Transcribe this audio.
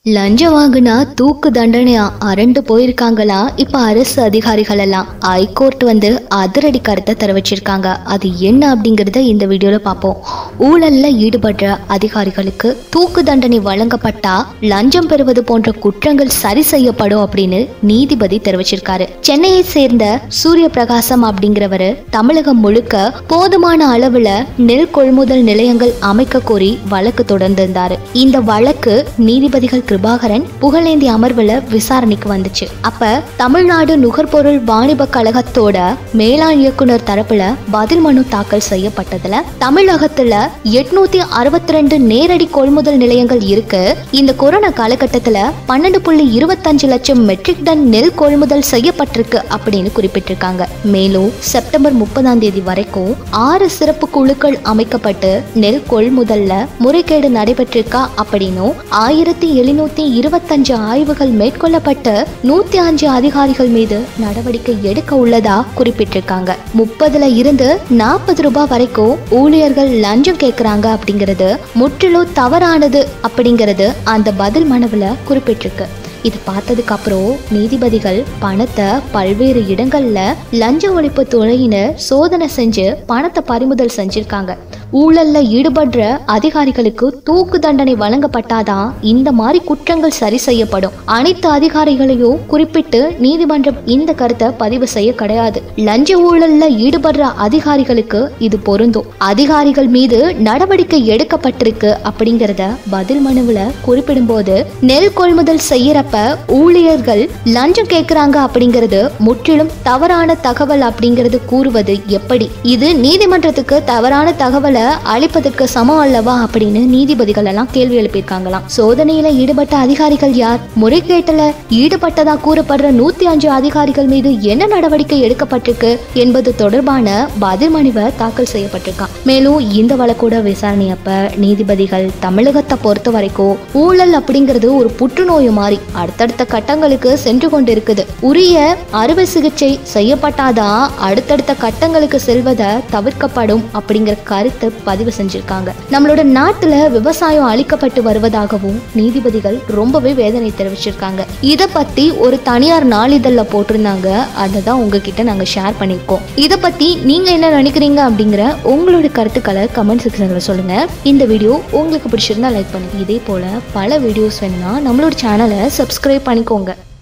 லஞ்சம் வாங்குனா தூக்கு தண்டனையா அரண்டு போயிருக்காங்களா இப்ப அரசு அதிகாரிகள் எல்லாம் ஹைகோர்ட் வந்து அதிரடி கருத்தை தெரிவிச்சிருக்காங்க அது என்ன அப்படிங்கறத இந்த வீடியோல பார்ப்போம் ஊழல்ல ஈடுபடுற அதிகாரிகளுக்கு தூக்கு தண்டனை வழங்கப்பட்டா லஞ்சம் பெறுவது போன்ற குற்றங்கள் சரி செய்யப்படும் அப்படின்னு நீதிபதி தெரிவிச்சிருக்காரு சென்னையை சேர்ந்த சூரிய பிரகாசம் அப்படிங்கிறவரு தமிழகம் முழுக்க போதுமான அளவுல நெல் கொள்முதல் நிலையங்கள் அமைக்க கோரி வழக்கு தொடர்ந்திருந்தாரு இந்த வழக்கு நீதிபதிகள் கிருபாகரன் புகழேந்தி அமர்வுல விசாரணைக்கு வந்துச்சு அப்ப தமிழ்நாடு நுகர்பொருள் வாணிப கழகத்தோட மேலாண் இயக்குனர் தரப்புல பதில் மனு தாக்கல் செய்யப்பட்டதுல தமிழகத்துல எட்நூத்தி அறுபத்தி ரெண்டு நேரடி கொள்முதல் நிலையங்கள் இருக்கு இந்த கொரோனா காலகட்டத்துல பன்னெண்டு புள்ளி இருபத்தஞ்சு லட்சம் மெட்ரிக் டன் நெல் கொள்முதல் செய்யப்பட்டிருக்கு அப்படின்னு குறிப்பிட்டிருக்காங்க மேலும் செப்டம்பர் முப்பதாம் தேதி வரைக்கும் ஆறு சிறப்பு குழுக்கள் அமைக்கப்பட்டு நெல் கொள்முதல்ல முறைகேடு நடைபெற்றிருக்கா அப்படின்னும் ஆயிரத்தி எழுநூத்தி இருபத்தஞ்சு ஆய்வுகள் மேற்கொள்ளப்பட்டு நூத்தி அஞ்சு அதிகாரிகள் மீது நடவடிக்கை எடுக்க உள்ளதா குறிப்பிட்டிருக்காங்க முப்பதுல இருந்து நாற்பது ரூபாய் வரைக்கும் ஊழியர்கள் லஞ்சம் கேட்கறாங்க அப்படிங்கிறது முற்றிலும் தவறானது அப்படிங்கிறது அந்த பதில் மனுவில் குறிப்பிட்டிருக்கு இது பார்த்ததுக்கு அப்புறம் நீதிபதிகள் பணத்தை பல்வேறு இடங்கள்ல லஞ்ச ஒழிப்பு துறையினர் சோதனை செஞ்சு பணத்தை பறிமுதல் செஞ்சிருக்காங்க ஊழல்ல ஈடுபடுற அதிகாரிகளுக்கு தூக்கு தண்டனை வழங்கப்பட்டாதான் இந்த மாதிரி குற்றங்கள் சரி செய்யப்படும் அனைத்து அதிகாரிகளையும் குறிப்பிட்டு நீதிமன்றம் இந்த கருத்தை பதிவு செய்ய கிடையாது லஞ்ச ஊழல்ல ஈடுபடுற அதிகாரிகளுக்கு இது பொருந்தும் அதிகாரிகள் மீது நடவடிக்கை எடுக்கப்பட்டிருக்கு அப்படிங்கறத பதில் மனுவுல குறிப்பிடும்போது நெல் கொள்முதல் செய்யறப்ப ஊழியர்கள் லஞ்சம் கேட்கறாங்க அப்படிங்கிறது முற்றிலும் தவறான தகவல் அப்படிங்கிறது கூறுவது எப்படி இது நீதிமன்றத்துக்கு தவறான தகவலை அளிப்பதற்கு சமம் அல்லவா அப்படின்னு நீதிபதிகள் எல்லாம் கேள்வி எழுப்பியிருக்காங்களாம் சோதனையில ஈடுபட்ட அதிகாரிகள் யார் முறைகேட்டுல ஈடுபட்டதா கூறப்படுற நூத்தி அஞ்சு அதிகாரிகள் மீது என்ன நடவடிக்கை எடுக்கப்பட்டிருக்கு என்பது தொடர்பான பதில் மனுவை தாக்கல் செய்யப்பட்டிருக்கான் மேலும் இந்த வழக்கோட விசாரணை அப்ப நீதிபதிகள் தமிழகத்தை பொறுத்த வரைக்கும் ஊழல் அப்படிங்கிறது ஒரு புற்றுநோய் மாதிரி அடுத்தடுத்த கட்டங்களுக்கு சென்று கொண்டிருக்குது உரிய அறுவை சிகிச்சை செய்யப்பட்டாதான் அடுத்தடுத்த கட்டங்களுக்கு செல்வதை தவிர்க்கப்படும் அப்படிங்கிற கருத்தை பதிவு செஞ்சிருக்காங்க நம்மளோட நாட்டுல விவசாயம் அழிக்கப்பட்டு வருவதாகவும் நீதிபதிகள் ரொம்பவே வேதனை தெரிவிச்சிருக்காங்க இதை பத்தி ஒரு தனியார் நாளிதழ்ல போட்டிருந்தாங்க அதை தான் உங்ககிட்ட நாங்க ஷேர் பண்ணியிருக்கோம் இதை பத்தி நீங்க என்ன நினைக்கிறீங்க அப்படிங்கிற உங்களோட கருத்துக்களை கமெண்ட் செக்ஷன்ல சொல்லுங்க இந்த வீடியோ உங்களுக்கு பிடிச்சிருந்தா லைக் பண்ணுங்க இதே போல பல வீடியோஸ் வேணும்னா நம்மளோட சேனலை சப்ஸ்கிரைப் பண்ணிக்கோங்க